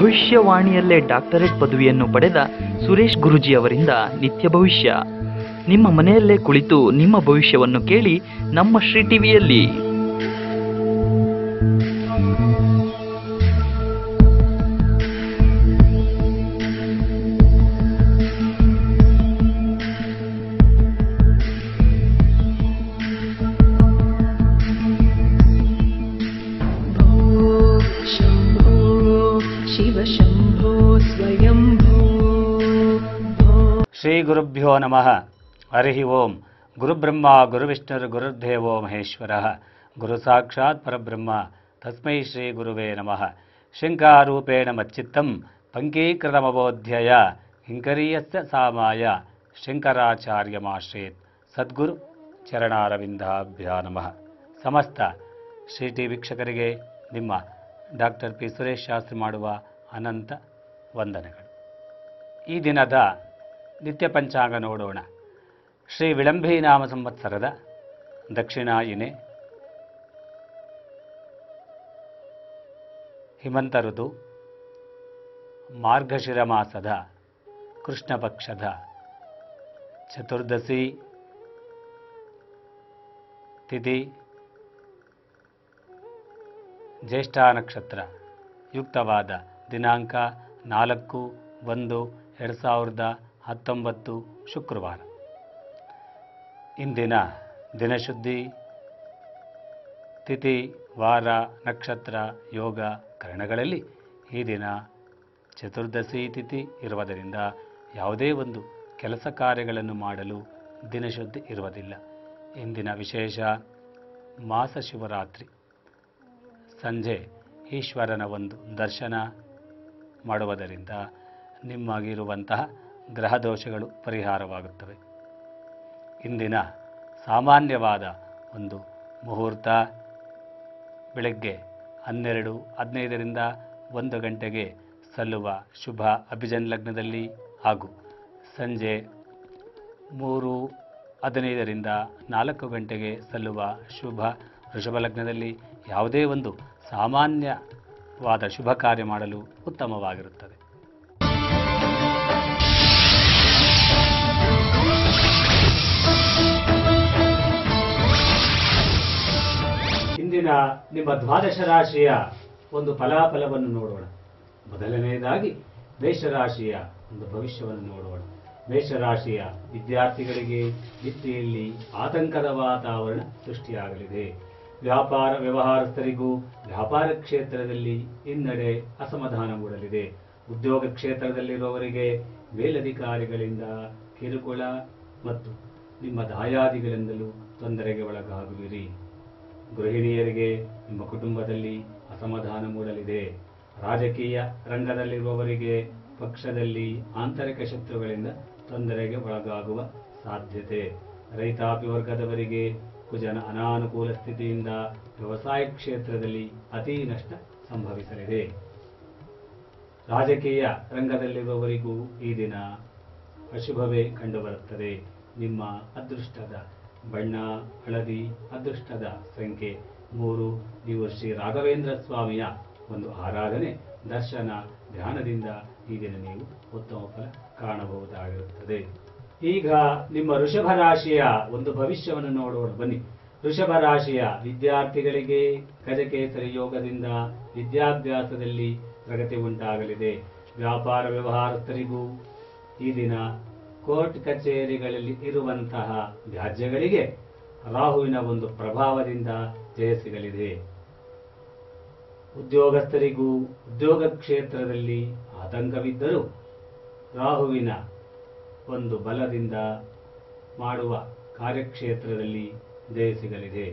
ಭವಿಷ್ಯವಾಣಿಯಲ್ಲೇ doctorate ಪದವಿಯನ್ನು ಪಡೆದ ಸುರೇಶ್ ಗುರುಜಿ ಅವರಿಂದ ನಿತ್ಯ ಭವಿಷ್ಯ ನಿಮ್ಮ ಮನೆಯಲ್ಲೇ ಕುಳಿತು ನಿಮ್ಮ ಭವಿಷ್ಯವನ್ನು ಕೇಳಿ ನಮ್ಮ ಶ್ರೀ ಟಿವಿಯಲ್ಲಿ भो शम्भो शिव शम्भो स्वयम्भो भो ಶ್ರೀ ಗುರುಭ್ಯೋ ನಮಃ ಹರಿ ಓಂ ಗುರುಬ್ರಹ್ಮ ಗುರುವಿಷ್ಣುರ್ ಗುರುರ್ದೇವೋ ಮಹೇಶ್ವರ ಗುರು ಸಾಕ್ಷಾತ್ ಪರಬ್ರಹ್ಮ ತಸ್ಮೈ ಶ್ರೀ ಗುರುವೇ ನಮಃ ಶಂಕಾರೂಪೇಣ ಮಚ್ಚಿತ್ತಂ ಪಂಕೀಕೃತಮಬೋಧ್ಯಯ ಹಿಂಕರೀಯಸ್ಯ ಸಾಮಾಯ ಶಂಕರಾಚಾರ್ಯಮಾಶ್ರೇತ್ ಸದ್ಗುರು ಚರಣಾರವಿಂದಾಭ್ಯಾ ನಮಃ ಸಮಸ್ತ ಶ್ರೀ ಟಿ ವೀಕ್ಷಕರಿಗೆ ನಿಮ್ಮ ಡಾಕ್ಟರ್ ಪಿ ಸುರೇಶ್ ಶಾಸ್ತ್ರಿ ಮಾಡುವ ಅನಂತ ವಂದನೆಗಳು ಈ ದಿನದ ನಿತ್ಯ ಪಂಚಾಂಗ ನೋಡೋಣ ಶ್ರೀ ವಿಳಂಬಿ ನಾಮ ಸಂವತ್ಸರದ ದಕ್ಷಿಣಾಯಿನೆ ಹಿಮಂತ ಋತು ಮಾರ್ಗಶಿರ ಮಾಸದ ಕೃಷ್ಣ ಪಕ್ಷದ ಚತುರ್ದಶಿ ತಿಥಿ ಜ್ಯೇಷ್ಠ ನಕ್ಷತ್ರ ಯುಕ್ತವಾದ ದಿನಾಂಕ ನಾಲ್ಕು ಒಂದು ಎರಡು ಸಾವಿರದ ಹತ್ತೊಂಬತ್ತು ಶುಕ್ರವಾರ ಇಂದಿನ ದಿನಶುದ್ಧಿ ತಿಥಿ ವಾರ ನಕ್ಷತ್ರ ಯೋಗ ಕರಣಗಳಲ್ಲಿ ಈ ದಿನ ಚತುರ್ದಶಿ ತಿಥಿ ಇರುವುದರಿಂದ ಯಾವುದೇ ಒಂದು ಕೆಲಸ ಕಾರ್ಯಗಳನ್ನು ಮಾಡಲು ದಿನಶುದ್ಧಿ ಇರುವುದಿಲ್ಲ ಇಂದಿನ ವಿಶೇಷ ಮಾಸ ಶಿವರಾತ್ರಿ ಸಂಜೆ ಈಶ್ವರನ ಒಂದು ದರ್ಶನ ಮಾಡುವುದರಿಂದ ನಿಮಗಿರುವಂತಹ ಗ್ರಹ ದೋಷಗಳು ಪರಿಹಾರವಾಗುತ್ತವೆ ಇಂದಿನ ಸಾಮಾನ್ಯವಾದ ಒಂದು ಮುಹೂರ್ತ ಬೆಳಗ್ಗೆ ಹನ್ನೆರಡು ಹದಿನೈದರಿಂದ ಒಂದು ಗಂಟೆಗೆ ಸಲ್ಲುವ ಶುಭ ಅಭಿಜನ್ ಲಗ್ನದಲ್ಲಿ ಹಾಗೂ ಸಂಜೆ ಮೂರು ಹದಿನೈದರಿಂದ ನಾಲ್ಕು ಗಂಟೆಗೆ ಸಲ್ಲುವ ಶುಭ ವೃಷಭ ಲಗ್ನದಲ್ಲಿ ಯಾವುದೇ ಒಂದು ಸಾಮಾನ್ಯವಾದ ಶುಭ ಕಾರ್ಯ ಮಾಡಲು ಉತ್ತಮವಾಗಿರುತ್ತದೆ ಇಂದಿನ ನಿಮ್ಮ ದ್ವಾದಶ ರಾಶಿಯ ಒಂದು ಫಲಾಫಲವನ್ನು ನೋಡೋಣ ಮೊದಲನೆಯದಾಗಿ ಮೇಷರಾಶಿಯ ಒಂದು ಭವಿಷ್ಯವನ್ನು ನೋಡೋಣ ಮೇಷರಾಶಿಯ ವಿದ್ಯಾರ್ಥಿಗಳಿಗೆ ವಿದ್ಯೆಯಲ್ಲಿ ಆತಂಕದ ವಾತಾವರಣ ಸೃಷ್ಟಿಯಾಗಲಿದೆ ವ್ಯಾಪಾರ ವ್ಯವಹಾರಸ್ಥರಿಗೂ ವ್ಯಾಪಾರ ಕ್ಷೇತ್ರದಲ್ಲಿ ಹಿನ್ನಡೆ ಅಸಮಾಧಾನ ಮೂಡಲಿದೆ ಉದ್ಯೋಗ ಕ್ಷೇತ್ರದಲ್ಲಿರುವವರಿಗೆ ಮೇಲಧಿಕಾರಿಗಳಿಂದ ಕಿರುಕುಳ ಮತ್ತು ನಿಮ್ಮ ದಾಯಾದಿಗಳಿಂದಲೂ ತೊಂದರೆಗೆ ಒಳಗಾಗುವಿರಿ ಗೃಹಿಣಿಯರಿಗೆ ನಿಮ್ಮ ಕುಟುಂಬದಲ್ಲಿ ಅಸಮಾಧಾನ ಮೂಡಲಿದೆ ರಾಜಕೀಯ ರಂಗದಲ್ಲಿರುವವರಿಗೆ ಪಕ್ಷದಲ್ಲಿ ಆಂತರಿಕ ಶತ್ರುಗಳಿಂದ ತೊಂದರೆಗೆ ಒಳಗಾಗುವ ಸಾಧ್ಯತೆ ರೈತಾಪಿ ವರ್ಗದವರಿಗೆ ಕುಜನ ಅನಾನುಕೂಲ ಸ್ಥಿತಿಯಿಂದ ವ್ಯವಸಾಯ ಕ್ಷೇತ್ರದಲ್ಲಿ ಅತಿ ನಷ್ಟ ಸಂಭವಿಸಲಿದೆ ರಾಜಕೀಯ ರಂಗದಲ್ಲಿರುವವರಿಗೂ ಈ ದಿನ ಅಶುಭವೇ ಕಂಡುಬರುತ್ತದೆ ನಿಮ್ಮ ಅದೃಷ್ಟದ ಬಣ್ಣ ಹಳದಿ ಅದೃಷ್ಟದ ಸಂಖ್ಯೆ ಮೂರು ನೀವು ಶ್ರೀ ರಾಘವೇಂದ್ರ ಸ್ವಾಮಿಯ ಒಂದು ಆರಾಧನೆ ದರ್ಶನ ಧ್ಯಾನದಿಂದ ಈ ದಿನ ನೀವು ಉತ್ತಮ ಫಲ ಕಾಣಬಹುದಾಗಿರುತ್ತದೆ ಈಗ ನಿಮ್ಮ ವೃಷಭ ರಾಶಿಯ ಒಂದು ಭವಿಷ್ಯವನ್ನು ನೋಡೋಣ ಬನ್ನಿ ವೃಷಭ ರಾಶಿಯ ವಿದ್ಯಾರ್ಥಿಗಳಿಗೆ ಗಜಕೇಸರಿ ಯೋಗದಿಂದ ವಿದ್ಯಾಭ್ಯಾಸದಲ್ಲಿ ಪ್ರಗತಿ ಉಂಟಾಗಲಿದೆ ವ್ಯಾಪಾರ ವ್ಯವಹಾರಸ್ಥರಿಗೂ ಈ ದಿನ ಕೋರ್ಟ್ ಕಚೇರಿಗಳಲ್ಲಿ ಇರುವಂತಹ ವ್ಯಾಜ್ಯಗಳಿಗೆ ರಾಹುವಿನ ಒಂದು ಪ್ರಭಾವದಿಂದ ಜಯ ಸಿಗಲಿದೆ ಉದ್ಯೋಗಸ್ಥರಿಗೂ ಉದ್ಯೋಗ ಕ್ಷೇತ್ರದಲ್ಲಿ ಆತಂಕವಿದ್ದರೂ ರಾಹುವಿನ ಒಂದು ಬಲದಿಂದ ಮಾಡುವ ಕಾರ್ಯಕ್ಷೇತ್ರದಲ್ಲಿ ಜಯ ಸಿಗಲಿದೆ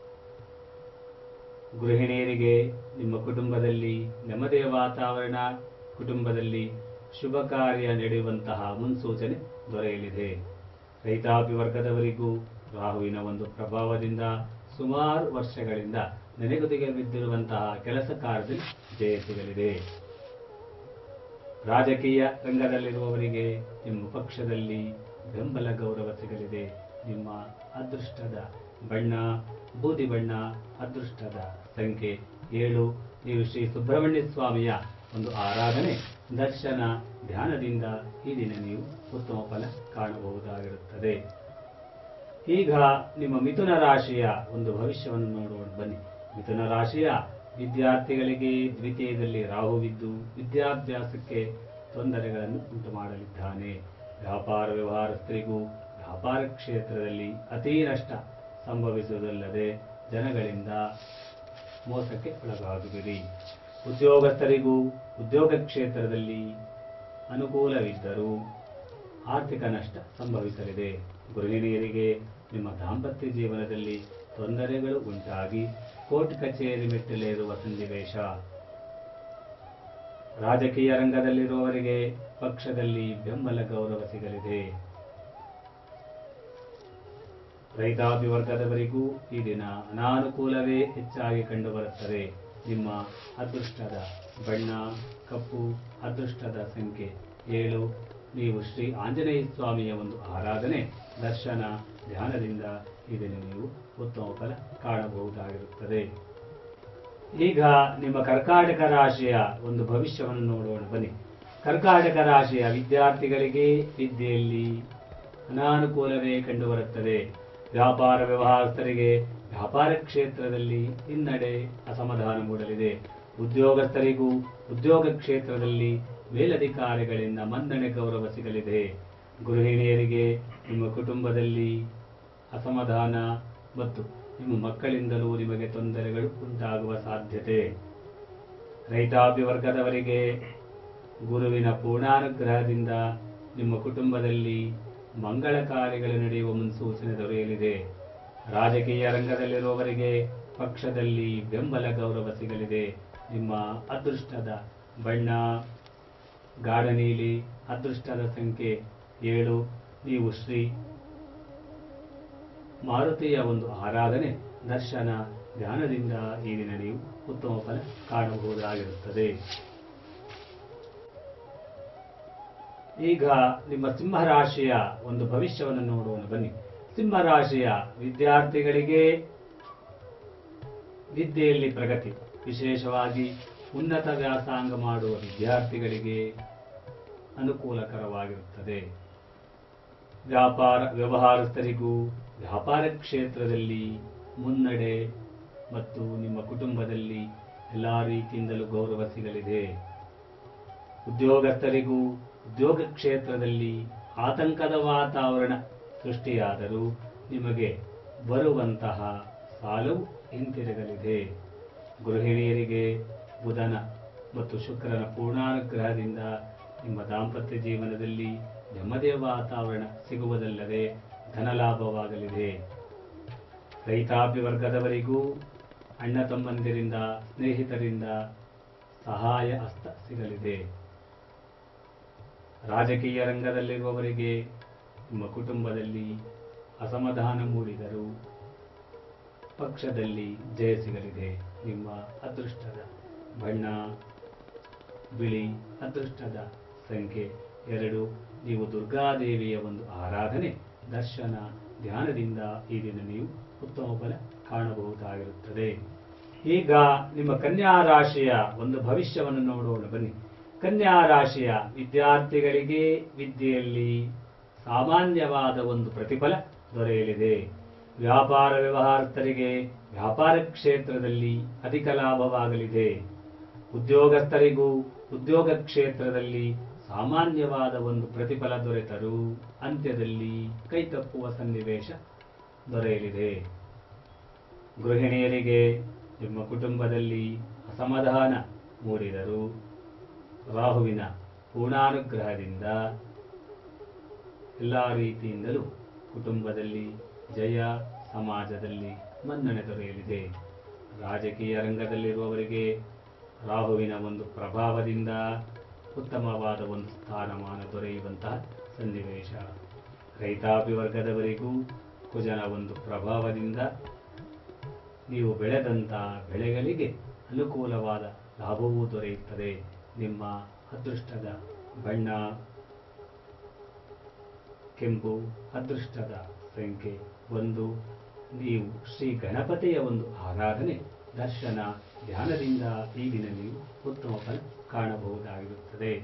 ಗೃಹಿಣಿಯರಿಗೆ ನಿಮ್ಮ ಕುಟುಂಬದಲ್ಲಿ ನೆಮ್ಮದಿಯ ವಾತಾವರಣ ಕುಟುಂಬದಲ್ಲಿ ಶುಭ ಕಾರ್ಯ ನಡೆಯುವಂತಹ ಮುನ್ಸೂಚನೆ ದೊರೆಯಲಿದೆ ರೈತಾಪಿ ವರ್ಗದವರಿಗೂ ರಾಹುವಿನ ಒಂದು ಪ್ರಭಾವದಿಂದ ಸುಮಾರು ವರ್ಷಗಳಿಂದ ನೆನೆಗುದಿಗೆ ಬಿದ್ದಿರುವಂತಹ ಕೆಲಸ ಕಾರ್ಯದಲ್ಲಿ ಜಯ ಸಿಗಲಿದೆ ರಾಜಕೀಯ ರಂಗದಲ್ಲಿರುವವರಿಗೆ ನಿಮ್ಮ ಪಕ್ಷದಲ್ಲಿ ಬೆಂಬಲ ಗೌರವ ಸಿಗಲಿದೆ ನಿಮ್ಮ ಅದೃಷ್ಟದ ಬಣ್ಣ ಬೂದಿ ಬಣ್ಣ ಅದೃಷ್ಟದ ಸಂಖ್ಯೆ ಏಳು ನೀವು ಶ್ರೀ ಸುಬ್ರಹ್ಮಣ್ಯ ಸ್ವಾಮಿಯ ಒಂದು ಆರಾಧನೆ ದರ್ಶನ ಧ್ಯಾನದಿಂದ ಈ ದಿನ ನೀವು ಉತ್ತಮ ಫಲ ಕಾಣಬಹುದಾಗಿರುತ್ತದೆ ಈಗ ನಿಮ್ಮ ಮಿಥುನ ರಾಶಿಯ ಒಂದು ಭವಿಷ್ಯವನ್ನು ನೋಡೋಣ ಬನ್ನಿ ಮಿಥುನ ರಾಶಿಯ ವಿದ್ಯಾರ್ಥಿಗಳಿಗೆ ದ್ವಿತೀಯದಲ್ಲಿ ರಾಹುವಿದ್ದು ವಿದ್ಯಾಭ್ಯಾಸಕ್ಕೆ ತೊಂದರೆಗಳನ್ನು ಉಂಟು ಮಾಡಲಿದ್ದಾನೆ ವ್ಯಾಪಾರ ವ್ಯವಹಾರಸ್ಥರಿಗೂ ವ್ಯಾಪಾರ ಕ್ಷೇತ್ರದಲ್ಲಿ ಅತೀ ನಷ್ಟ ಸಂಭವಿಸುವುದಲ್ಲದೆ ಜನಗಳಿಂದ ಮೋಸಕ್ಕೆ ಒಳಗಾಗುವಿರಿ ಉದ್ಯೋಗಸ್ಥರಿಗೂ ಉದ್ಯೋಗ ಕ್ಷೇತ್ರದಲ್ಲಿ ಅನುಕೂಲವಿದ್ದರೂ ಆರ್ಥಿಕ ನಷ್ಟ ಸಂಭವಿಸಲಿದೆ ಗೃಹಿಣಿಯರಿಗೆ ನಿಮ್ಮ ದಾಂಪತ್ಯ ಜೀವನದಲ್ಲಿ ತೊಂದರೆಗಳು ಉಂಟಾಗಿ ಕೋರ್ಟ್ ಕಚೇರಿ ಮೆಟ್ಟಿಲೇರುವ ಸನ್ನಿವೇಶ ರಾಜಕೀಯ ರಂಗದಲ್ಲಿರುವವರಿಗೆ ಪಕ್ಷದಲ್ಲಿ ಬೆಂಬಲ ಗೌರವ ಸಿಗಲಿದೆ ರೈತಾಪಿ ವರ್ಗದವರಿಗೂ ಈ ದಿನ ಅನಾನುಕೂಲವೇ ಹೆಚ್ಚಾಗಿ ಕಂಡುಬರುತ್ತದೆ ನಿಮ್ಮ ಅದೃಷ್ಟದ ಬಣ್ಣ ಕಪ್ಪು ಅದೃಷ್ಟದ ಸಂಖ್ಯೆ ಏಳು ನೀವು ಶ್ರೀ ಆಂಜನೇಯ ಸ್ವಾಮಿಯ ಒಂದು ಆರಾಧನೆ ದರ್ಶನ ಧ್ಯಾನದಿಂದ ಈ ದಿನ ನೀವು ಉತ್ತಮ ಫಲ ಕಾಣಬಹುದಾಗಿರುತ್ತದೆ ಈಗ ನಿಮ್ಮ ಕರ್ಕಾಟಕ ರಾಶಿಯ ಒಂದು ಭವಿಷ್ಯವನ್ನು ನೋಡೋಣ ಬನ್ನಿ ಕರ್ಕಾಟಕ ರಾಶಿಯ ವಿದ್ಯಾರ್ಥಿಗಳಿಗೆ ವಿದ್ಯೆಯಲ್ಲಿ ಅನಾನುಕೂಲವೇ ಕಂಡುಬರುತ್ತದೆ ವ್ಯಾಪಾರ ವ್ಯವಹಾರಸ್ಥರಿಗೆ ವ್ಯಾಪಾರ ಕ್ಷೇತ್ರದಲ್ಲಿ ಹಿನ್ನಡೆ ಅಸಮಾಧಾನ ಮೂಡಲಿದೆ ಉದ್ಯೋಗಸ್ಥರಿಗೂ ಉದ್ಯೋಗ ಕ್ಷೇತ್ರದಲ್ಲಿ ಮೇಲಧಿಕಾರಿಗಳಿಂದ ಮನ್ನಣೆ ಗೌರವ ಸಿಗಲಿದೆ ಗೃಹಿಣಿಯರಿಗೆ ನಿಮ್ಮ ಕುಟುಂಬದಲ್ಲಿ ಅಸಮಾಧಾನ ಮತ್ತು ನಿಮ್ಮ ಮಕ್ಕಳಿಂದಲೂ ನಿಮಗೆ ತೊಂದರೆಗಳು ಉಂಟಾಗುವ ಸಾಧ್ಯತೆ ರೈತಾಪಿ ವರ್ಗದವರಿಗೆ ಗುರುವಿನ ಪೂರ್ಣಾನುಗ್ರಹದಿಂದ ನಿಮ್ಮ ಕುಟುಂಬದಲ್ಲಿ ಮಂಗಳ ಕಾರ್ಯಗಳು ನಡೆಯುವ ಮುನ್ಸೂಚನೆ ದೊರೆಯಲಿದೆ ರಾಜಕೀಯ ರಂಗದಲ್ಲಿರುವವರಿಗೆ ಪಕ್ಷದಲ್ಲಿ ಬೆಂಬಲ ಗೌರವ ಸಿಗಲಿದೆ ನಿಮ್ಮ ಅದೃಷ್ಟದ ಬಣ್ಣ ಗಾಢ ನೀಲಿ ಅದೃಷ್ಟದ ಸಂಖ್ಯೆ ಏಳು ನೀವು ಶ್ರೀ ಮಾರುತಿಯ ಒಂದು ಆರಾಧನೆ ದರ್ಶನ ಧ್ಯಾನದಿಂದ ಈ ದಿನ ನೀವು ಉತ್ತಮ ಫಲ ಕಾಣಬಹುದಾಗಿರುತ್ತದೆ ಈಗ ನಿಮ್ಮ ಸಿಂಹರಾಶಿಯ ಒಂದು ಭವಿಷ್ಯವನ್ನು ನೋಡೋಣ ಬನ್ನಿ ಸಿಂಹರಾಶಿಯ ವಿದ್ಯಾರ್ಥಿಗಳಿಗೆ ವಿದ್ಯೆಯಲ್ಲಿ ಪ್ರಗತಿ ವಿಶೇಷವಾಗಿ ಉನ್ನತ ವ್ಯಾಸಂಗ ಮಾಡುವ ವಿದ್ಯಾರ್ಥಿಗಳಿಗೆ ಅನುಕೂಲಕರವಾಗಿರುತ್ತದೆ ವ್ಯಾಪಾರ ವ್ಯವಹಾರಸ್ಥರಿಗೂ ವ್ಯಾಪಾರ ಕ್ಷೇತ್ರದಲ್ಲಿ ಮುನ್ನಡೆ ಮತ್ತು ನಿಮ್ಮ ಕುಟುಂಬದಲ್ಲಿ ಎಲ್ಲ ರೀತಿಯಿಂದಲೂ ಗೌರವ ಸಿಗಲಿದೆ ಉದ್ಯೋಗಸ್ಥರಿಗೂ ಉದ್ಯೋಗ ಕ್ಷೇತ್ರದಲ್ಲಿ ಆತಂಕದ ವಾತಾವರಣ ಸೃಷ್ಟಿಯಾದರೂ ನಿಮಗೆ ಬರುವಂತಹ ಸಾಲವು ಹಿಂತಿರುಗಲಿದೆ ಗೃಹಿಣಿಯರಿಗೆ ಬುಧನ ಮತ್ತು ಶುಕ್ರನ ಪೂರ್ಣಾನುಗ್ರಹದಿಂದ ನಿಮ್ಮ ದಾಂಪತ್ಯ ಜೀವನದಲ್ಲಿ ನೆಮ್ಮದಿಯ ವಾತಾವರಣ ಸಿಗುವುದಲ್ಲದೆ ಧನಲಾಭವಾಗಲಿದೆ ರೈತಾಪಿ ವರ್ಗದವರಿಗೂ ಅಣ್ಣ ತಮ್ಮಂದಿರಿಂದ ಸ್ನೇಹಿತರಿಂದ ಸಹಾಯ ಹಸ್ತ ಸಿಗಲಿದೆ ರಾಜಕೀಯ ರಂಗದಲ್ಲಿರುವವರಿಗೆ ನಿಮ್ಮ ಕುಟುಂಬದಲ್ಲಿ ಅಸಮಾಧಾನ ಮೂಡಿದರೂ ಪಕ್ಷದಲ್ಲಿ ಜಯ ಸಿಗಲಿದೆ ನಿಮ್ಮ ಅದೃಷ್ಟದ ಬಣ್ಣ ಬಿಳಿ ಅದೃಷ್ಟದ ಸಂಖ್ಯೆ ಎರಡು ನೀವು ದುರ್ಗಾದೇವಿಯ ಒಂದು ಆರಾಧನೆ ದರ್ಶನ ಧ್ಯಾನದಿಂದ ಈ ದಿನ ನೀವು ಉತ್ತಮ ಫಲ ಕಾಣಬಹುದಾಗಿರುತ್ತದೆ ಈಗ ನಿಮ್ಮ ಕನ್ಯಾ ರಾಶಿಯ ಒಂದು ಭವಿಷ್ಯವನ್ನು ನೋಡೋಣ ಬನ್ನಿ ಕನ್ಯಾ ರಾಶಿಯ ವಿದ್ಯಾರ್ಥಿಗಳಿಗೆ ವಿದ್ಯೆಯಲ್ಲಿ ಸಾಮಾನ್ಯವಾದ ಒಂದು ಪ್ರತಿಫಲ ದೊರೆಯಲಿದೆ ವ್ಯಾಪಾರ ವ್ಯವಹಾರಸ್ಥರಿಗೆ ವ್ಯಾಪಾರ ಕ್ಷೇತ್ರದಲ್ಲಿ ಅಧಿಕ ಲಾಭವಾಗಲಿದೆ ಉದ್ಯೋಗಸ್ಥರಿಗೂ ಉದ್ಯೋಗ ಕ್ಷೇತ್ರದಲ್ಲಿ ಸಾಮಾನ್ಯವಾದ ಒಂದು ಪ್ರತಿಫಲ ದೊರೆತರೂ ಅಂತ್ಯದಲ್ಲಿ ಕೈತಪ್ಪುವ ಸನ್ನಿವೇಶ ದೊರೆಯಲಿದೆ ಗೃಹಿಣಿಯರಿಗೆ ನಿಮ್ಮ ಕುಟುಂಬದಲ್ಲಿ ಅಸಮಾಧಾನ ಮೂಡಿದರೂ ರಾಹುವಿನ ಪೂರ್ಣಾನುಗ್ರಹದಿಂದ ಎಲ್ಲ ರೀತಿಯಿಂದಲೂ ಕುಟುಂಬದಲ್ಲಿ ಜಯ ಸಮಾಜದಲ್ಲಿ ಮನ್ನಣೆ ದೊರೆಯಲಿದೆ ರಾಜಕೀಯ ರಂಗದಲ್ಲಿರುವವರಿಗೆ ರಾಹುವಿನ ಒಂದು ಪ್ರಭಾವದಿಂದ ಉತ್ತಮವಾದ ಒಂದು ಸ್ಥಾನಮಾನ ದೊರೆಯುವಂತಹ ಸನ್ನಿವೇಶ ರೈತಾಪಿ ವರ್ಗದವರಿಗೂ ಕುಜನ ಒಂದು ಪ್ರಭಾವದಿಂದ ನೀವು ಬೆಳೆದಂಥ ಬೆಳೆಗಳಿಗೆ ಅನುಕೂಲವಾದ ಲಾಭವೂ ದೊರೆಯುತ್ತದೆ ನಿಮ್ಮ ಅದೃಷ್ಟದ ಬಣ್ಣ ಕೆಂಪು ಅದೃಷ್ಟದ ಸಂಖ್ಯೆ ಒಂದು ನೀವು ಶ್ರೀ ಗಣಪತಿಯ ಒಂದು ಆರಾಧನೆ ದರ್ಶನ ಧ್ಯಾನದಿಂದ ಈ ದಿನ ನೀವು ಉತ್ತಮ ಫಲ ಕಾಣಬಹುದಾಗಿರುತ್ತದೆ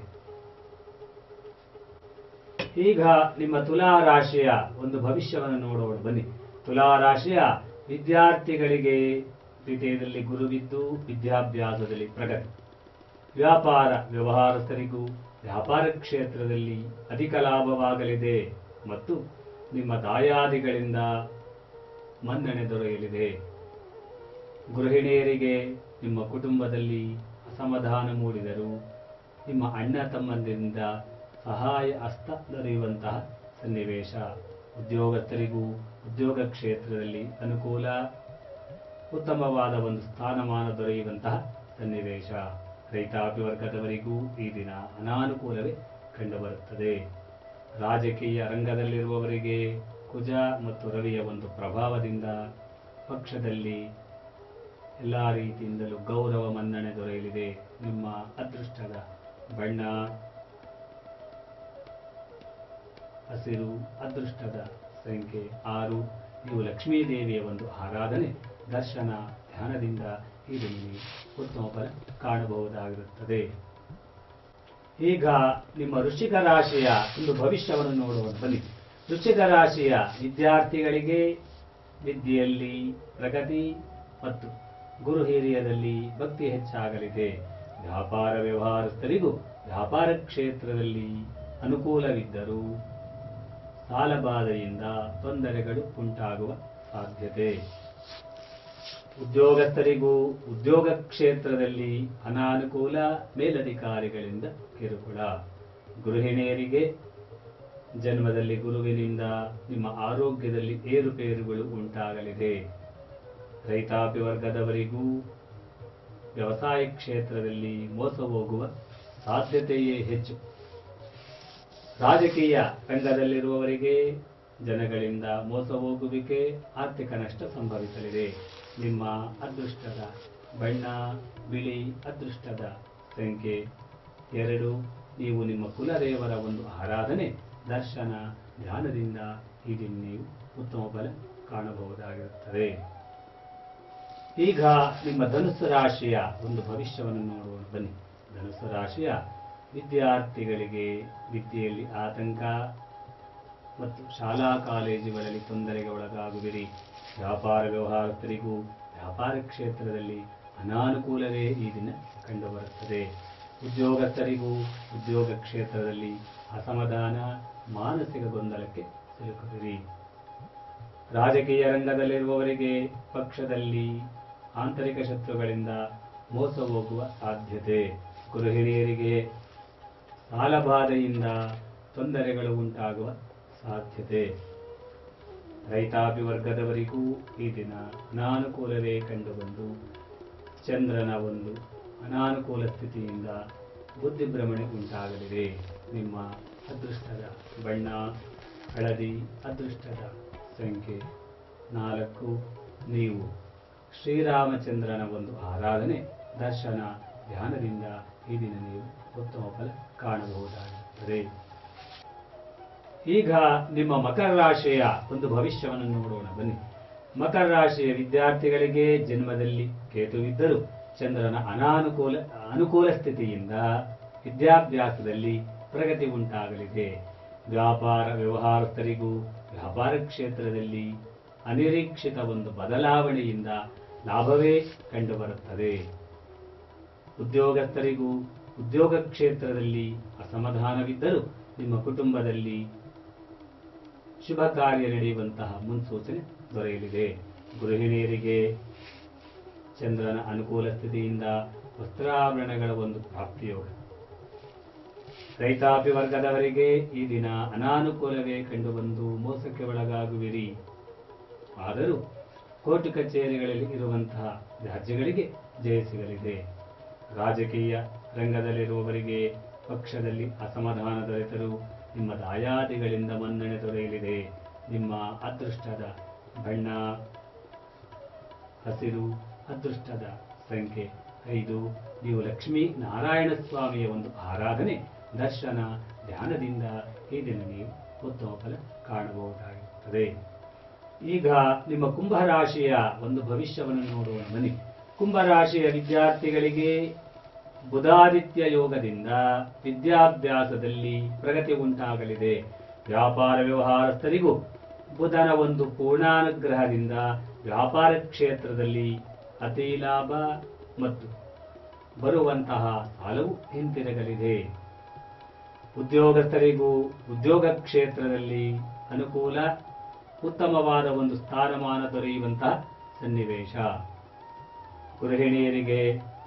ಈಗ ನಿಮ್ಮ ತುಲಾ ರಾಶಿಯ ಒಂದು ಭವಿಷ್ಯವನ್ನು ನೋಡೋಣ ಬನ್ನಿ ತುಲಾ ರಾಶಿಯ ವಿದ್ಯಾರ್ಥಿಗಳಿಗೆ ದ್ವಿತೀಯದಲ್ಲಿ ಗುರುವಿದ್ದು ವಿದ್ಯಾಭ್ಯಾಸದಲ್ಲಿ ಪ್ರಗತಿ ವ್ಯಾಪಾರ ವ್ಯವಹಾರಸ್ಥರಿಗೂ ವ್ಯಾಪಾರ ಕ್ಷೇತ್ರದಲ್ಲಿ ಅಧಿಕ ಲಾಭವಾಗಲಿದೆ ಮತ್ತು ನಿಮ್ಮ ದಾಯಾದಿಗಳಿಂದ ಮನ್ನಣೆ ದೊರೆಯಲಿದೆ ಗೃಹಿಣಿಯರಿಗೆ ನಿಮ್ಮ ಕುಟುಂಬದಲ್ಲಿ ಅಸಮಾಧಾನ ಮೂಡಿದರು ನಿಮ್ಮ ಅಣ್ಣ ತಮ್ಮಂದಿರಿಂದ ಸಹಾಯ ಹಸ್ತ ದೊರೆಯುವಂತಹ ಸನ್ನಿವೇಶ ಉದ್ಯೋಗಸ್ಥರಿಗೂ ಉದ್ಯೋಗ ಕ್ಷೇತ್ರದಲ್ಲಿ ಅನುಕೂಲ ಉತ್ತಮವಾದ ಒಂದು ಸ್ಥಾನಮಾನ ದೊರೆಯುವಂತಹ ಸನ್ನಿವೇಶ ರೈತಾಪಿ ವರ್ಗದವರಿಗೂ ಈ ದಿನ ಅನಾನುಕೂಲವೇ ಕಂಡುಬರುತ್ತದೆ ರಾಜಕೀಯ ರಂಗದಲ್ಲಿರುವವರಿಗೆ ಕುಜ ಮತ್ತು ರವಿಯ ಒಂದು ಪ್ರಭಾವದಿಂದ ಪಕ್ಷದಲ್ಲಿ ಎಲ್ಲ ರೀತಿಯಿಂದಲೂ ಗೌರವ ಮನ್ನಣೆ ದೊರೆಯಲಿದೆ ನಿಮ್ಮ ಅದೃಷ್ಟದ ಬಣ್ಣ ಹಸಿರು ಅದೃಷ್ಟದ ಸಂಖ್ಯೆ ಆರು ನೀವು ಲಕ್ಷ್ಮೀ ದೇವಿಯ ಒಂದು ಆರಾಧನೆ ದರ್ಶನ ಧ್ಯಾನದಿಂದ ಈ ದಿನ ನೀವು ಉತ್ತಮ ಫಲ ಕಾಣಬಹುದಾಗಿರುತ್ತದೆ ಈಗ ನಿಮ್ಮ ವೃಶ್ಚಿಕ ರಾಶಿಯ ಒಂದು ಭವಿಷ್ಯವನ್ನು ನೋಡೋಣ ಬನ್ನಿ ವೃಶ್ಚಿಕ ರಾಶಿಯ ವಿದ್ಯಾರ್ಥಿಗಳಿಗೆ ವಿದ್ಯೆಯಲ್ಲಿ ಪ್ರಗತಿ ಮತ್ತು ಗುರು ಹಿರಿಯರಲ್ಲಿ ಭಕ್ತಿ ಹೆಚ್ಚಾಗಲಿದೆ ವ್ಯಾಪಾರ ವ್ಯವಹಾರಸ್ಥರಿಗೂ ವ್ಯಾಪಾರ ಕ್ಷೇತ್ರದಲ್ಲಿ ಅನುಕೂಲವಿದ್ದರೂ ಸಾಲಬಾಧೆಯಿಂದ ತೊಂದರೆಗಳು ಉಂಟಾಗುವ ಸಾಧ್ಯತೆ ಉದ್ಯೋಗಸ್ಥರಿಗೂ ಉದ್ಯೋಗ ಕ್ಷೇತ್ರದಲ್ಲಿ ಅನಾನುಕೂಲ ಮೇಲಧಿಕಾರಿಗಳಿಂದ ಕಿರುಕುಳ ಗೃಹಿಣಿಯರಿಗೆ ಜನ್ಮದಲ್ಲಿ ಗುರುವಿನಿಂದ ನಿಮ್ಮ ಆರೋಗ್ಯದಲ್ಲಿ ಏರುಪೇರುಗಳು ಉಂಟಾಗಲಿದೆ ರೈತಾಪಿ ವರ್ಗದವರಿಗೂ ವ್ಯವಸಾಯ ಕ್ಷೇತ್ರದಲ್ಲಿ ಮೋಸ ಹೋಗುವ ಸಾಧ್ಯತೆಯೇ ಹೆಚ್ಚು ರಾಜಕೀಯ ರಂಗದಲ್ಲಿರುವವರಿಗೆ ಜನಗಳಿಂದ ಮೋಸ ಹೋಗುವಿಕೆ ಆರ್ಥಿಕ ನಷ್ಟ ಸಂಭವಿಸಲಿದೆ ನಿಮ್ಮ ಅದೃಷ್ಟದ ಬಣ್ಣ ಬಿಳಿ ಅದೃಷ್ಟದ ಸಂಖ್ಯೆ ಎರಡು ನೀವು ನಿಮ್ಮ ಕುಲದೇವರ ಒಂದು ಆರಾಧನೆ ದರ್ಶನ ಧ್ಯಾನದಿಂದ ಈ ದಿನ ನೀವು ಉತ್ತಮ ಫಲ ಕಾಣಬಹುದಾಗಿರುತ್ತದೆ ಈಗ ನಿಮ್ಮ ಧನುಸ್ಸು ರಾಶಿಯ ಒಂದು ಭವಿಷ್ಯವನ್ನು ನೋಡೋಣ ಬನ್ನಿ ಧನುಸ್ಸು ರಾಶಿಯ ವಿದ್ಯಾರ್ಥಿಗಳಿಗೆ ವಿದ್ಯೆಯಲ್ಲಿ ಆತಂಕ ಮತ್ತು ಶಾಲಾ ಕಾಲೇಜುಗಳಲ್ಲಿ ತೊಂದರೆಗೆ ಒಳಗಾಗುವಿರಿ ವ್ಯಾಪಾರ ವ್ಯವಹಾರಸ್ಥರಿಗೂ ವ್ಯಾಪಾರ ಕ್ಷೇತ್ರದಲ್ಲಿ ಅನಾನುಕೂಲವೇ ಈ ದಿನ ಕಂಡುಬರುತ್ತದೆ ಉದ್ಯೋಗಸ್ಥರಿಗೂ ಉದ್ಯೋಗ ಕ್ಷೇತ್ರದಲ್ಲಿ ಅಸಮಾಧಾನ ಮಾನಸಿಕ ಗೊಂದಲಕ್ಕೆ ಸಿಲುಕುವಿರಿ ರಾಜಕೀಯ ರಂಗದಲ್ಲಿರುವವರಿಗೆ ಪಕ್ಷದಲ್ಲಿ ಆಂತರಿಕ ಶತ್ರುಗಳಿಂದ ಮೋಸ ಹೋಗುವ ಸಾಧ್ಯತೆ ಗೃಹಿಣಿಯರಿಗೆ ಸಾಲಬಾಧೆಯಿಂದ ತೊಂದರೆಗಳು ಉಂಟಾಗುವ ಸಾಧ್ಯತೆ ರೈತಾಪಿ ವರ್ಗದವರಿಗೂ ಈ ದಿನ ಅನಾನುಕೂಲವೇ ಕಂಡುಬಂದು ಚಂದ್ರನ ಒಂದು ಅನಾನುಕೂಲ ಸ್ಥಿತಿಯಿಂದ ಬುದ್ಧಿಭ್ರಮಣೆ ಉಂಟಾಗಲಿದೆ ನಿಮ್ಮ ಅದೃಷ್ಟದ ಬಣ್ಣ ಹಳದಿ ಅದೃಷ್ಟದ ಸಂಖ್ಯೆ ನಾಲ್ಕು ನೀವು ಶ್ರೀರಾಮಚಂದ್ರನ ಒಂದು ಆರಾಧನೆ ದರ್ಶನ ಧ್ಯಾನದಿಂದ ಈ ದಿನ ನೀವು ಉತ್ತಮ ಫಲ ಕಾಣಬಹುದಾಗಿರುತ್ತದೆ ಈಗ ನಿಮ್ಮ ಮಕರ ರಾಶಿಯ ಒಂದು ಭವಿಷ್ಯವನ್ನು ನೋಡೋಣ ಬನ್ನಿ ಮಕರ ರಾಶಿಯ ವಿದ್ಯಾರ್ಥಿಗಳಿಗೆ ಜನ್ಮದಲ್ಲಿ ಕೇತುವಿದ್ದರೂ ಚಂದ್ರನ ಅನಾನುಕೂಲ ಅನುಕೂಲ ಸ್ಥಿತಿಯಿಂದ ವಿದ್ಯಾಭ್ಯಾಸದಲ್ಲಿ ಪ್ರಗತಿ ಉಂಟಾಗಲಿದೆ ವ್ಯಾಪಾರ ವ್ಯವಹಾರಸ್ಥರಿಗೂ ವ್ಯಾಪಾರ ಕ್ಷೇತ್ರದಲ್ಲಿ ಅನಿರೀಕ್ಷಿತ ಒಂದು ಬದಲಾವಣೆಯಿಂದ ಲಾಭವೇ ಕಂಡುಬರುತ್ತದೆ ಉದ್ಯೋಗಸ್ಥರಿಗೂ ಉದ್ಯೋಗ ಕ್ಷೇತ್ರದಲ್ಲಿ ಅಸಮಾಧಾನವಿದ್ದರೂ ನಿಮ್ಮ ಕುಟುಂಬದಲ್ಲಿ ಶುಭ ಕಾರ್ಯ ನಡೆಯುವಂತಹ ಮುನ್ಸೂಚನೆ ದೊರೆಯಲಿದೆ ಗೃಹಿಣಿಯರಿಗೆ ಚಂದ್ರನ ಅನುಕೂಲ ಸ್ಥಿತಿಯಿಂದ ವಸ್ತ್ರಾಭರಣಗಳ ಒಂದು ಪ್ರಾಪ್ತಿಯೋಗ ರೈತಾಪಿ ವರ್ಗದವರಿಗೆ ಈ ದಿನ ಅನಾನುಕೂಲವೇ ಕಂಡುಬಂದು ಮೋಸಕ್ಕೆ ಒಳಗಾಗುವಿರಿ ಆದರೂ ಕೋರ್ಟ್ ಕಚೇರಿಗಳಲ್ಲಿ ಇರುವಂತಹ ವ್ಯಾಜ್ಯಗಳಿಗೆ ಜಯ ಸಿಗಲಿದೆ ರಾಜಕೀಯ ರಂಗದಲ್ಲಿರುವವರಿಗೆ ಪಕ್ಷದಲ್ಲಿ ಅಸಮಾಧಾನ ದೊರೆತರೂ ನಿಮ್ಮ ದಾಯಾದಿಗಳಿಂದ ಮನ್ನಣೆ ದೊರೆಯಲಿದೆ ನಿಮ್ಮ ಅದೃಷ್ಟದ ಬಣ್ಣ ಹಸಿರು ಅದೃಷ್ಟದ ಸಂಖ್ಯೆ ಐದು ನೀವು ಲಕ್ಷ್ಮೀ ನಾರಾಯಣ ಸ್ವಾಮಿಯ ಒಂದು ಆರಾಧನೆ ದರ್ಶನ ಧ್ಯಾನದಿಂದ ಈ ದಿನ ನೀವು ಉತ್ತಮ ಫಲ ಕಾಣಬಹುದಾಗಿರುತ್ತದೆ ಈಗ ನಿಮ್ಮ ಕುಂಭರಾಶಿಯ ಒಂದು ಭವಿಷ್ಯವನ್ನು ನೋಡುವ ಬನ್ನಿ ಕುಂಭರಾಶಿಯ ವಿದ್ಯಾರ್ಥಿಗಳಿಗೆ ಬುಧಾದಿತ್ಯ ಯೋಗದಿಂದ ವಿದ್ಯಾಭ್ಯಾಸದಲ್ಲಿ ಪ್ರಗತಿ ಉಂಟಾಗಲಿದೆ ವ್ಯಾಪಾರ ವ್ಯವಹಾರಸ್ಥರಿಗೂ ಬುಧನ ಒಂದು ಪೂರ್ಣಾನುಗ್ರಹದಿಂದ ವ್ಯಾಪಾರ ಕ್ಷೇತ್ರದಲ್ಲಿ ಅತಿ ಲಾಭ ಮತ್ತು ಬರುವಂತಹ ಸಾಲವು ಹಿಂತಿರುಗಲಿದೆ ಉದ್ಯೋಗಸ್ಥರಿಗೂ ಉದ್ಯೋಗ ಕ್ಷೇತ್ರದಲ್ಲಿ ಅನುಕೂಲ ಉತ್ತಮವಾದ ಒಂದು ಸ್ಥಾನಮಾನ ದೊರೆಯುವಂತಹ ಸನ್ನಿವೇಶ ಗೃಹಿಣಿಯರಿಗೆ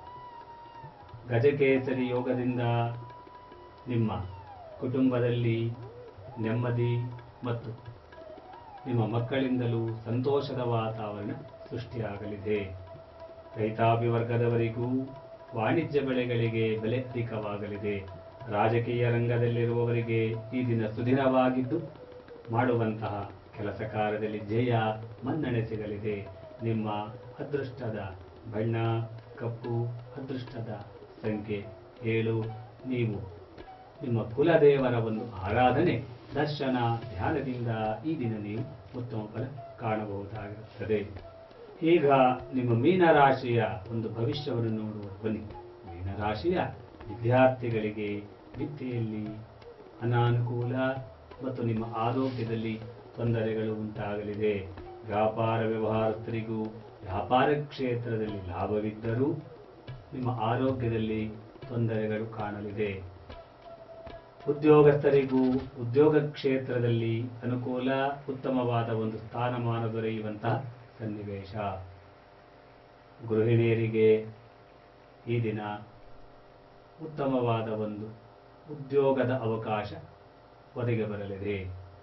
ಗಜಕೇಸರಿ ಯೋಗದಿಂದ ನಿಮ್ಮ ಕುಟುಂಬದಲ್ಲಿ ನೆಮ್ಮದಿ ಮತ್ತು ನಿಮ್ಮ ಮಕ್ಕಳಿಂದಲೂ ಸಂತೋಷದ ವಾತಾವರಣ ಸೃಷ್ಟಿಯಾಗಲಿದೆ ರೈತಾಪಿ ವರ್ಗದವರಿಗೂ ವಾಣಿಜ್ಯ ಬೆಳೆಗಳಿಗೆ ಬೆಲೆ ಅಧಿಕವಾಗಲಿದೆ ರಾಜಕೀಯ ರಂಗದಲ್ಲಿರುವವರಿಗೆ ಈ ದಿನ ಸುದಿನವಾಗಿದ್ದು ಮಾಡುವಂತಹ ಕೆಲಸ ಕಾರ್ಯದಲ್ಲಿ ಜಯ ಮನ್ನಣೆ ಸಿಗಲಿದೆ ನಿಮ್ಮ ಅದೃಷ್ಟದ ಬಣ್ಣ ಕಪ್ಪು ಅದೃಷ್ಟದ ಸಂಖ್ಯೆ ಏಳು ನೀವು ನಿಮ್ಮ ಕುಲದೇವರ ಒಂದು ಆರಾಧನೆ ದರ್ಶನ ಧ್ಯಾನದಿಂದ ಈ ದಿನ ನೀವು ಉತ್ತಮ ಫಲ ಕಾಣಬಹುದಾಗಿರುತ್ತದೆ ಈಗ ನಿಮ್ಮ ಮೀನರಾಶಿಯ ಒಂದು ಭವಿಷ್ಯವನ್ನು ನೋಡುವ ಬನ್ನಿ ಮೀನರಾಶಿಯ ವಿದ್ಯಾರ್ಥಿಗಳಿಗೆ ವಿದ್ಯೆಯಲ್ಲಿ ಅನಾನುಕೂಲ ಮತ್ತು ನಿಮ್ಮ ಆರೋಗ್ಯದಲ್ಲಿ ತೊಂದರೆಗಳು ಉಂಟಾಗಲಿದೆ ವ್ಯಾಪಾರ ವ್ಯವಹಾರಸ್ಥರಿಗೂ ವ್ಯಾಪಾರ ಕ್ಷೇತ್ರದಲ್ಲಿ ಲಾಭವಿದ್ದರೂ ನಿಮ್ಮ ಆರೋಗ್ಯದಲ್ಲಿ ತೊಂದರೆಗಳು ಕಾಣಲಿದೆ ಉದ್ಯೋಗಸ್ಥರಿಗೂ ಉದ್ಯೋಗ ಕ್ಷೇತ್ರದಲ್ಲಿ ಅನುಕೂಲ ಉತ್ತಮವಾದ ಒಂದು ಸ್ಥಾನಮಾನ ದೊರೆಯುವಂತಹ ಸನ್ನಿವೇಶ ಗೃಹಿಣಿಯರಿಗೆ ಈ ದಿನ ಉತ್ತಮವಾದ ಒಂದು ಉದ್ಯೋಗದ ಅವಕಾಶ ಒದಗಿ ಬರಲಿದೆ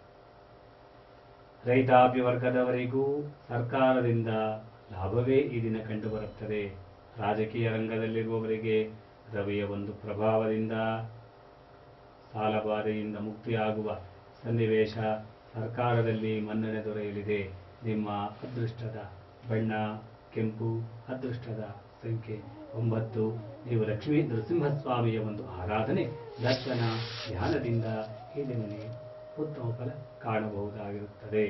ರೈತಾಪಿ ವರ್ಗದವರಿಗೂ ಸರ್ಕಾರದಿಂದ ಲಾಭವೇ ಈ ದಿನ ಕಂಡುಬರುತ್ತದೆ ರಾಜಕೀಯ ರಂಗದಲ್ಲಿರುವವರಿಗೆ ರವಿಯ ಒಂದು ಪ್ರಭಾವದಿಂದ ಸಾಲಬಾಧೆಯಿಂದ ಮುಕ್ತಿಯಾಗುವ ಸನ್ನಿವೇಶ ಸರ್ಕಾರದಲ್ಲಿ ಮನ್ನಣೆ ದೊರೆಯಲಿದೆ ನಿಮ್ಮ ಅದೃಷ್ಟದ ಬಣ್ಣ ಕೆಂಪು ಅದೃಷ್ಟದ ಸಂಖ್ಯೆ ಒಂಬತ್ತು ನೀವು ಲಕ್ಷ್ಮೀ ನರಸಿಂಹಸ್ವಾಮಿಯ ಒಂದು ಆರಾಧನೆ ದರ್ಶನ ಧ್ಯಾನದಿಂದ ಈ ದಿನ ನೀವು ಉತ್ತಮ ಫಲ ಕಾಣಬಹುದಾಗಿರುತ್ತದೆ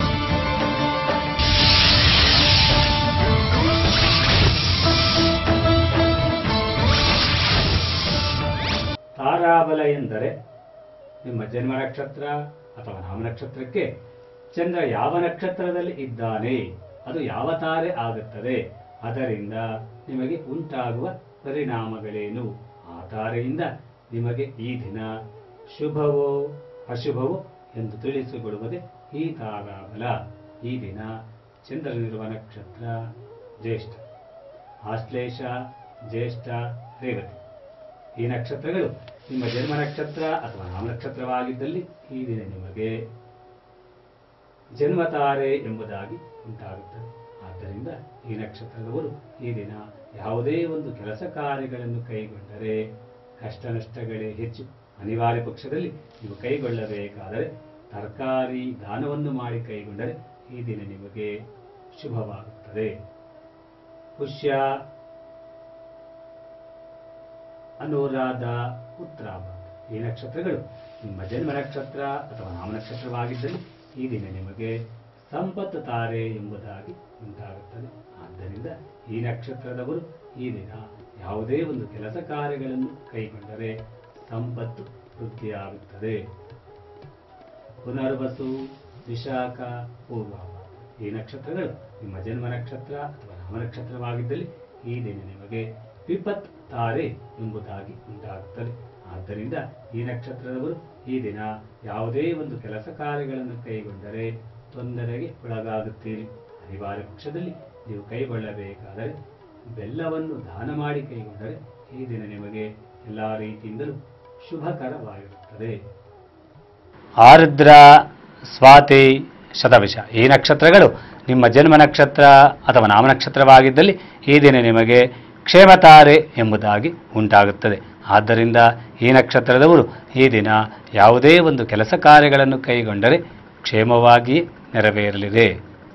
ತಾರಾಬಲ ಎಂದರೆ ನಿಮ್ಮ ಜನ್ಮ ನಕ್ಷತ್ರ ಅಥವಾ ನಾಮ ನಕ್ಷತ್ರಕ್ಕೆ ಚಂದ್ರ ಯಾವ ನಕ್ಷತ್ರದಲ್ಲಿ ಇದ್ದಾನೆ ಅದು ಯಾವ ತಾರೆ ಆಗುತ್ತದೆ ಅದರಿಂದ ನಿಮಗೆ ಉಂಟಾಗುವ ಪರಿಣಾಮಗಳೇನು ಆ ತಾರೆಯಿಂದ ನಿಮಗೆ ಈ ದಿನ ಶುಭವೋ ಅಶುಭವೋ ಎಂದು ತಿಳಿಸಿಕೊಡುವುದೇ ಈ ತಾರಾಬಲ ಈ ದಿನ ಚಂದ್ರನಿರುವ ನಕ್ಷತ್ರ ಜ್ಯೇಷ್ಠ ಆಶ್ಲೇಷ ಜ್ಯೇಷ್ಠ ರೇವತಿ ಈ ನಕ್ಷತ್ರಗಳು ನಿಮ್ಮ ಜನ್ಮ ನಕ್ಷತ್ರ ಅಥವಾ ನಾಮ ನಕ್ಷತ್ರವಾಗಿದ್ದಲ್ಲಿ ಈ ದಿನ ನಿಮಗೆ ಜನ್ಮತಾರೆ ಎಂಬುದಾಗಿ ಉಂಟಾಗುತ್ತದೆ ಆದ್ದರಿಂದ ಈ ನಕ್ಷತ್ರದವರು ಈ ದಿನ ಯಾವುದೇ ಒಂದು ಕೆಲಸ ಕಾರ್ಯಗಳನ್ನು ಕೈಗೊಂಡರೆ ಕಷ್ಟ ನಷ್ಟಗಳೇ ಹೆಚ್ಚು ಅನಿವಾರ್ಯ ಪಕ್ಷದಲ್ಲಿ ನೀವು ಕೈಗೊಳ್ಳಬೇಕಾದರೆ ತರಕಾರಿ ದಾನವನ್ನು ಮಾಡಿ ಕೈಗೊಂಡರೆ ಈ ದಿನ ನಿಮಗೆ ಶುಭವಾಗುತ್ತದೆ ಪುಷ್ಯ ಅನುರಾಧ ಉತ್ತರಾಭ ಈ ನಕ್ಷತ್ರಗಳು ನಿಮ್ಮ ಜನ್ಮ ನಕ್ಷತ್ರ ಅಥವಾ ನಾಮ ನಕ್ಷತ್ರವಾಗಿದ್ದಲ್ಲಿ ಈ ದಿನ ನಿಮಗೆ ಸಂಪತ್ತು ತಾರೆ ಎಂಬುದಾಗಿ ಉಂಟಾಗುತ್ತದೆ ಆದ್ದರಿಂದ ಈ ನಕ್ಷತ್ರದವರು ಈ ದಿನ ಯಾವುದೇ ಒಂದು ಕೆಲಸ ಕಾರ್ಯಗಳನ್ನು ಕೈಗೊಂಡರೆ ಸಂಪತ್ತು ವೃದ್ಧಿಯಾಗುತ್ತದೆ ಪುನರ್ವಸು ವಿಶಾಖ ಪೂರ್ವಾಭ ಈ ನಕ್ಷತ್ರಗಳು ನಿಮ್ಮ ಜನ್ಮ ನಕ್ಷತ್ರ ಅಥವಾ ನಾಮ ನಕ್ಷತ್ರವಾಗಿದ್ದಲ್ಲಿ ಈ ದಿನ ನಿಮಗೆ ವಿಪತ್ ತಾರೆ ಎಂಬುದಾಗಿ ಉಂಟಾಗುತ್ತದೆ ಆದ್ದರಿಂದ ಈ ನಕ್ಷತ್ರದವರು ಈ ದಿನ ಯಾವುದೇ ಒಂದು ಕೆಲಸ ಕಾರ್ಯಗಳನ್ನು ಕೈಗೊಂಡರೆ ತೊಂದರೆಗೆ ಒಳಗಾಗುತ್ತೀರಿ ಅನಿವಾರ್ಯ ಪಕ್ಷದಲ್ಲಿ ನೀವು ಕೈಗೊಳ್ಳಬೇಕಾದರೆ ಬೆಲ್ಲವನ್ನು ದಾನ ಮಾಡಿ ಕೈಗೊಂಡರೆ ಈ ದಿನ ನಿಮಗೆ ಎಲ್ಲ ರೀತಿಯಿಂದಲೂ ಶುಭಕರವಾಗಿರುತ್ತದೆ ಆರ್ದ್ರ ಸ್ವಾತಿ ಶತವಿಷ ಈ ನಕ್ಷತ್ರಗಳು ನಿಮ್ಮ ಜನ್ಮ ನಕ್ಷತ್ರ ಅಥವಾ ನಾಮ ನಕ್ಷತ್ರವಾಗಿದ್ದಲ್ಲಿ ಈ ದಿನ ನಿಮಗೆ ಕ್ಷೇಮತಾರೆ ಎಂಬುದಾಗಿ ಉಂಟಾಗುತ್ತದೆ ಆದ್ದರಿಂದ ಈ ನಕ್ಷತ್ರದವರು ಈ ದಿನ ಯಾವುದೇ ಒಂದು ಕೆಲಸ ಕಾರ್ಯಗಳನ್ನು ಕೈಗೊಂಡರೆ ಕ್ಷೇಮವಾಗಿ ನೆರವೇರಲಿದೆ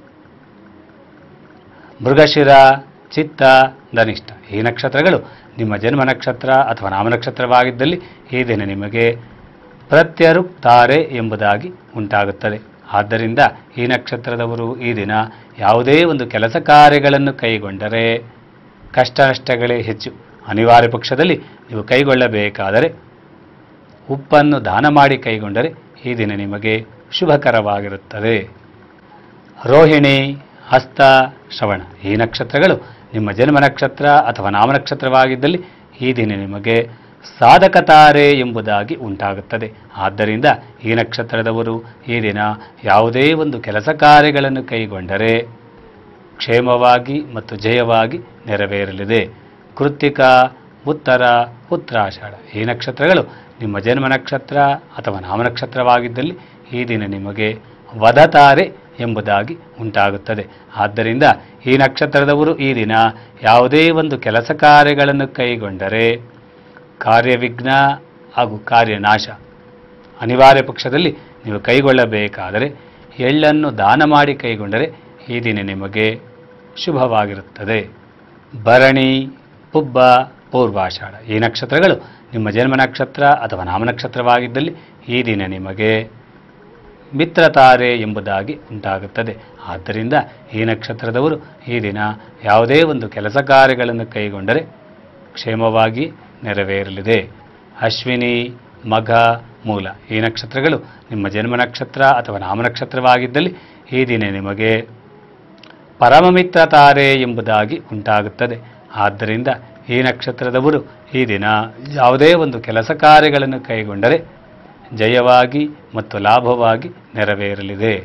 ಮೃಗಶಿರ ಚಿತ್ತ ಧನಿಷ್ಠ ಈ ನಕ್ಷತ್ರಗಳು ನಿಮ್ಮ ಜನ್ಮ ನಕ್ಷತ್ರ ಅಥವಾ ನಾಮ ನಕ್ಷತ್ರವಾಗಿದ್ದಲ್ಲಿ ಈ ದಿನ ನಿಮಗೆ ಪ್ರತ್ಯರುಕ್ತಾರೆ ಎಂಬುದಾಗಿ ಉಂಟಾಗುತ್ತದೆ ಆದ್ದರಿಂದ ಈ ನಕ್ಷತ್ರದವರು ಈ ದಿನ ಯಾವುದೇ ಒಂದು ಕೆಲಸ ಕಾರ್ಯಗಳನ್ನು ಕೈಗೊಂಡರೆ ಕಷ್ಟ ನಷ್ಟಗಳೇ ಹೆಚ್ಚು ಅನಿವಾರ್ಯ ಪಕ್ಷದಲ್ಲಿ ನೀವು ಕೈಗೊಳ್ಳಬೇಕಾದರೆ ಉಪ್ಪನ್ನು ದಾನ ಮಾಡಿ ಕೈಗೊಂಡರೆ ಈ ದಿನ ನಿಮಗೆ ಶುಭಕರವಾಗಿರುತ್ತದೆ ರೋಹಿಣಿ ಹಸ್ತ ಶ್ರವಣ ಈ ನಕ್ಷತ್ರಗಳು ನಿಮ್ಮ ಜನ್ಮ ನಕ್ಷತ್ರ ಅಥವಾ ನಾಮನಕ್ಷತ್ರವಾಗಿದ್ದಲ್ಲಿ ಈ ದಿನ ನಿಮಗೆ ಸಾಧಕ ತಾರೆ ಎಂಬುದಾಗಿ ಉಂಟಾಗುತ್ತದೆ ಆದ್ದರಿಂದ ಈ ನಕ್ಷತ್ರದವರು ಈ ದಿನ ಯಾವುದೇ ಒಂದು ಕೆಲಸ ಕಾರ್ಯಗಳನ್ನು ಕೈಗೊಂಡರೆ ಕ್ಷೇಮವಾಗಿ ಮತ್ತು ಜಯವಾಗಿ ನೆರವೇರಲಿದೆ ಕೃತ್ತಿಕ ಉತ್ತರ ಉತ್ತರಾಷಾಢ ಈ ನಕ್ಷತ್ರಗಳು ನಿಮ್ಮ ಜನ್ಮ ನಕ್ಷತ್ರ ಅಥವಾ ನಾಮನಕ್ಷತ್ರವಾಗಿದ್ದಲ್ಲಿ ಈ ದಿನ ನಿಮಗೆ ವಧತಾರೆ ಎಂಬುದಾಗಿ ಉಂಟಾಗುತ್ತದೆ ಆದ್ದರಿಂದ ಈ ನಕ್ಷತ್ರದವರು ಈ ದಿನ ಯಾವುದೇ ಒಂದು ಕೆಲಸ ಕಾರ್ಯಗಳನ್ನು ಕೈಗೊಂಡರೆ ಕಾರ್ಯವಿಘ್ನ ಹಾಗೂ ಕಾರ್ಯನಾಶ ಅನಿವಾರ್ಯ ಪಕ್ಷದಲ್ಲಿ ನೀವು ಕೈಗೊಳ್ಳಬೇಕಾದರೆ ಎಳ್ಳನ್ನು ದಾನ ಮಾಡಿ ಕೈಗೊಂಡರೆ ಈ ದಿನ ನಿಮಗೆ ಶುಭವಾಗಿರುತ್ತದೆ ಭರಣಿ ಪುಬ್ಬ ಪೂರ್ವಾಷಾಢ ಈ ನಕ್ಷತ್ರಗಳು ನಿಮ್ಮ ಜನ್ಮ ನಕ್ಷತ್ರ ಅಥವಾ ನಾಮನಕ್ಷತ್ರವಾಗಿದ್ದಲ್ಲಿ ಈ ದಿನ ನಿಮಗೆ ಮಿತ್ರತಾರೆ ಎಂಬುದಾಗಿ ಉಂಟಾಗುತ್ತದೆ ಆದ್ದರಿಂದ ಈ ನಕ್ಷತ್ರದವರು ಈ ದಿನ ಯಾವುದೇ ಒಂದು ಕೆಲಸ ಕಾರ್ಯಗಳನ್ನು ಕೈಗೊಂಡರೆ ಕ್ಷೇಮವಾಗಿ ನೆರವೇರಲಿದೆ ಅಶ್ವಿನಿ ಮಘ ಮೂಲ ಈ ನಕ್ಷತ್ರಗಳು ನಿಮ್ಮ ಜನ್ಮ ನಕ್ಷತ್ರ ಅಥವಾ ನಾಮನಕ್ಷತ್ರವಾಗಿದ್ದಲ್ಲಿ ಈ ದಿನ ನಿಮಗೆ ಪರಮಮಿತ್ರ ತಾರೆ ಎಂಬುದಾಗಿ ಉಂಟಾಗುತ್ತದೆ ಆದ್ದರಿಂದ ಈ ನಕ್ಷತ್ರದವರು ಈ ದಿನ ಯಾವುದೇ ಒಂದು ಕೆಲಸ ಕಾರ್ಯಗಳನ್ನು ಕೈಗೊಂಡರೆ ಜಯವಾಗಿ ಮತ್ತು ಲಾಭವಾಗಿ ನೆರವೇರಲಿದೆ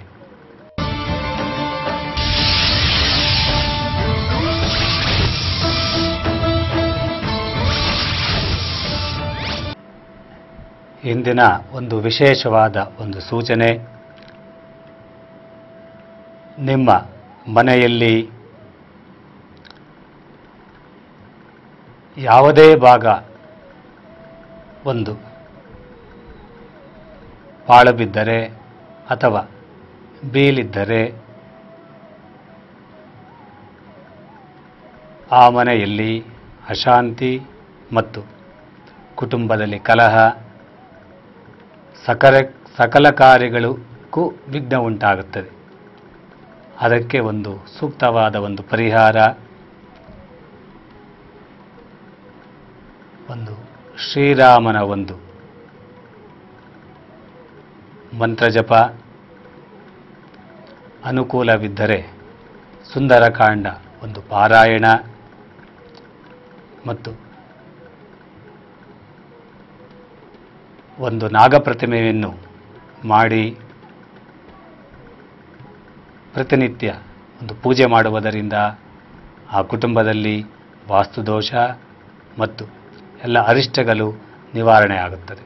ಇಂದಿನ ಒಂದು ವಿಶೇಷವಾದ ಒಂದು ಸೂಚನೆ ನಿಮ್ಮ ಮನೆಯಲ್ಲಿ ಯಾವುದೇ ಭಾಗ ಒಂದು ಪಾಳು ಬಿದ್ದರೆ ಅಥವಾ ಬೀಲಿದ್ದರೆ ಆ ಮನೆಯಲ್ಲಿ ಅಶಾಂತಿ ಮತ್ತು ಕುಟುಂಬದಲ್ಲಿ ಕಲಹ ಸಕಲ ಸಕಲ ಕಾರ್ಯಗಳಿಗೂ ವಿಘ್ನ ಉಂಟಾಗುತ್ತದೆ ಅದಕ್ಕೆ ಒಂದು ಸೂಕ್ತವಾದ ಒಂದು ಪರಿಹಾರ ಒಂದು ಶ್ರೀರಾಮನ ಒಂದು ಮಂತ್ರಜಪ ಅನುಕೂಲವಿದ್ದರೆ ಸುಂದರಕಾಂಡ ಒಂದು ಪಾರಾಯಣ ಮತ್ತು ಒಂದು ನಾಗಪ್ರತಿಮೆಯನ್ನು ಮಾಡಿ ಪ್ರತಿನಿತ್ಯ ಒಂದು ಪೂಜೆ ಮಾಡುವುದರಿಂದ ಆ ಕುಟುಂಬದಲ್ಲಿ ವಾಸ್ತುದೋಷ ಮತ್ತು ಎಲ್ಲ ಅರಿಷ್ಟಗಳು ನಿವಾರಣೆ ಆಗುತ್ತದೆ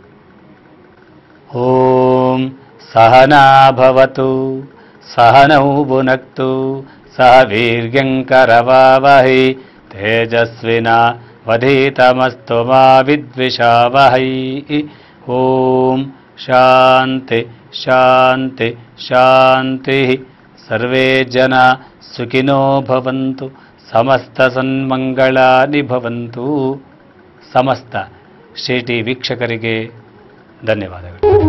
ಓಂ ಸಹನಾಭವತು ಸಹನೌ ಭುನಕ್ತು ಸಹ ವೀರ್ಯಂಕರವಾವಹೈ ತೇಜಸ್ವಿನ ವಧೀತಮಸ್ತು ಮಾ ವಿದ್ವಿಷಾವಹೈ ಓಂ ಶಾಂತಿ ಶಾಂತಿ ಶಾಂತಿ ಸರ್ವೇ ಜನ ಸುಖಿನೋ ಭವಂತು ಸಮಸ್ತ ಸನ್ಮಂಗಳಾನಿ ಭವಂತು ಸಮಸ್ತ ಶ್ರೀ ಟಿ ವೀಕ್ಷಕರಿಗೆ ಧನ್ಯವಾದಗಳು